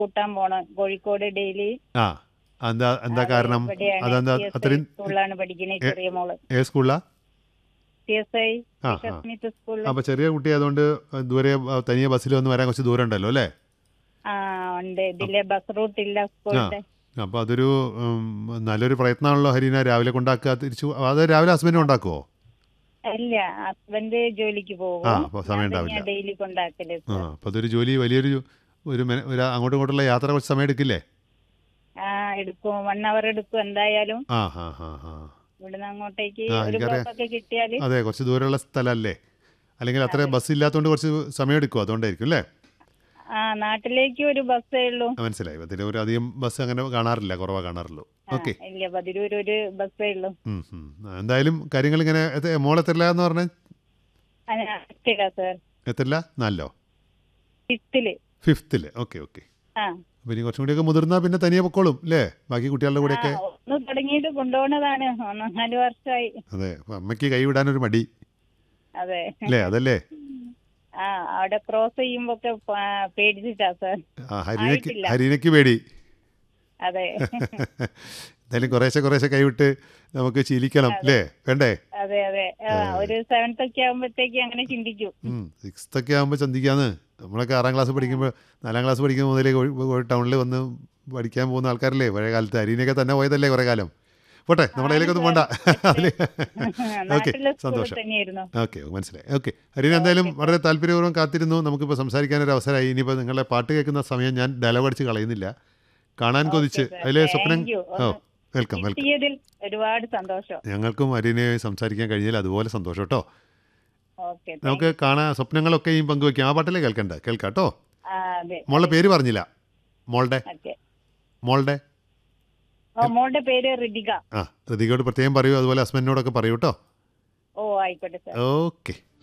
കൂട്ടാൻ പോണം കോഴിക്കോട് ഡെയിലി ആ എന്താ എന്താ കാരണം അതെന്താ അത്രയും സ്കൂളിലാണ് പഠിക്കുന്നത് ചെറിയ മോള് ഏത് സ്കൂളിലാ സി എസ് ഐ ആ, ആ. സ്മിത്ത് സ്കൂളിൽ അപ്പോൾ ചെറിയ കുട്ടി ആയതുകൊണ്ട് ദൂരെ ആ, തനിയെ ബസ്സിൽ വന്ന് വരാൻ കുറച്ച് ദൂരം ഉണ്ടല്ലോ അല്ലേ ആ ഉണ്ട് ഇതിലെ ബസ് റൂട്ട് ഇല്ല സ്കൂളിന്റെ അപ്പോൾ അതൊരു ഉം, നല്ലൊരു പ്രയത്നമാണല്ലോ ഹരീന രാവിലെ കൊണ്ടാക്കുക തിരിച്ചു അത് രാവിലെ ഹസ്ബൻഡ് ഉണ്ടാക്കുമോ ഇല്ല ഹസ്ബൻഡ് ജോലിക്ക് പോകും ആ, അപ്പൊ സമയം ഉണ്ടാവില്ല. ഡെയിലി കൊണ്ടാക്കല് ആ അപ്പോൾ അതൊരു ജോലി വലിയൊരു ഒരു മെ- ഒരു അങ്ങോട്ടും ഇങ്ങോട്ടുള്ള യാത്ര കുറച്ച് സമയം എടുക്കില്ലേ ആ എടുക്കും വൺ അവർ എടുക്കും എന്തായാലും ആ ഹാ ഹാ ഹാ ഇവിടുന്ന് അങ്ങോട്ടേക്ക് ആ, ഒരു എനിക്കറിയാം. ബസ്സൊക്കെ കിട്ടിയാല് അതെ കുറച്ച് ദൂരമുള്ള സ്ഥലമല്ലേ അല്ലെങ്കിൽ അത്ര ബസ് ഇല്ലാത്തതുകൊണ്ട് കുറച്ച് സമയം എടുക്കും അതുകൊണ്ടായിരിക്കും അല്ലേ ആ നാട്ടിലേക്ക് ഒരു ബസ്സേ ഉള്ളൂ ആ, മനസ്സിലായി അതിൽ ഒരു അധികം ബസ് അങ്ങനെ കാണാറില്ല കുറവാ കാണാറുള്ളൂ ആ, ഓക്കെ ഇല്ല പതിരൂര് ഒരു ബസ്സേ ഉള്ളൂ എന്തായാലും കാര്യങ്ങൾ ഇങ്ങനെ എത്ര- മോൾ എത്രല്ല എന്ന് പറഞ്ഞാൽ ഫിഫ്തിലാ സാർ എത്രല്ല നാലിലോ ഫിഫ്തില് ഫിഫ്തിൽ ഓക്കെ ഓക്കെ ആ അപ്പോൾ ഇനി കുറച്ചും കൂടിയൊക്കെ മുതിർന്നാൽ പിന്നെ തനിയെ പൊക്കോളും അല്ലേ ബാക്കി കുട്ടികളുടെ കൂടെയൊക്കെ ആ, ഒന്ന് തുടങ്ങിയിട്ട് കൊണ്ടുപോണതാണ് ഒന്ന് നാല് വർഷമായി അതെ അപ്പോൾ അമ്മയ്ക്ക് കൈവിടാനൊരു മടി അതെ അല്ലേ അതല്ലേ ആ അവിടെ ക്രോസ് ചെയ്യുമ്പോ ഒക്കെ പേടിച്ചിട്ടാ സാർ ആ ഹരീനയ്ക്ക് ആയിട്ടില്ല. ഹരീനയ്ക്ക് പേടി അതെ എന്തായാലും കുറേശ്ശെ കുറേശ്ശെ കൈവിട്ട് നമുക്ക് ശീലിക്കണം അല്ലേ വേണ്ടേ അതെ അതെ ആ, ഒരു സെവൻത്ത് ഒക്കെ ആകുമ്പോഴത്തേക്ക് അങ്ങനെ ചിന്തിക്കും സിക്സ്ത് ഒക്കെ ആകുമ്പോൾ ചിന്തിക്കാന്ന് നമ്മളൊക്കെ ആറാം ക്ലാസ് പഠിക്കുമ്പോൾ നാലാം ക്ലാസ് പഠിക്കുമ്പോൾ മുതലേ കോഴി- കോഴി- ടൗണിൽ വന്ന് പഠിക്കാൻ പോകുന്ന ആൾക്കാരല്ലേ പഴയ കാലത്ത് അരീനൊക്കെ തന്നെ പോയതല്ലേ കുറേ കാലം പോട്ടെ നമ്മുടെ അതിലേക്കൊന്നും വേണ്ട അതില് ഓക്കെ നാട്ടിലെ സ്കൂളിൽ സന്തോഷം തന്നെയായിരുന്നു ഓക്കെ മനസ്സിലായി ഓക്കെ ഹരീന എന്തായാലും വളരെ താല്പര്യപൂർവ്വം കാത്തിരുന്നു നമുക്കിപ്പോൾ സംസാരിക്കാനൊരു അവസരമായി ഇനിയിപ്പോൾ നിങ്ങളുടെ പാട്ട് കേൾക്കുന്ന സമയം ഞാൻ ഡയലോഗ് അടിച്ച് കളയുന്നില്ല കാണാൻ കൊതിച്ച് sir. അതിലെ Thank സ്വപ്നം you. ഓ വെൽക്കം വെൽക്കം കിട്ടിയതിൽ ഒരുപാട് സന്തോഷം ഞങ്ങൾക്കും ഹരീനയെ സംസാരിക്കാൻ കഴിഞ്ഞാൽ അതുപോലെ സന്തോഷം കേട്ടോ ഓക്കെ നമുക്ക് കാണാൻ സ്വപ്നങ്ങളൊക്കെയും പങ്കുവെക്കാം ആ പാട്ടിലേ കേൾക്കണ്ട കേൾക്കാം കേട്ടോ ആ അതെ മോളുടെ പേര് പറഞ്ഞില്ല മോളുടെ ഓക്കെ മോളുടെ ഓ മോളുടെ പേര് ഋതിക ആ ഋതികയോട് പ്രത്യേകം പറയൂ അതുപോലെ ഹസ്ബൻഡിനോടൊക്കെ പറയൂ കേട്ടോ ഓ ആയിക്കോട്ടെ സാർ ഓക്കെ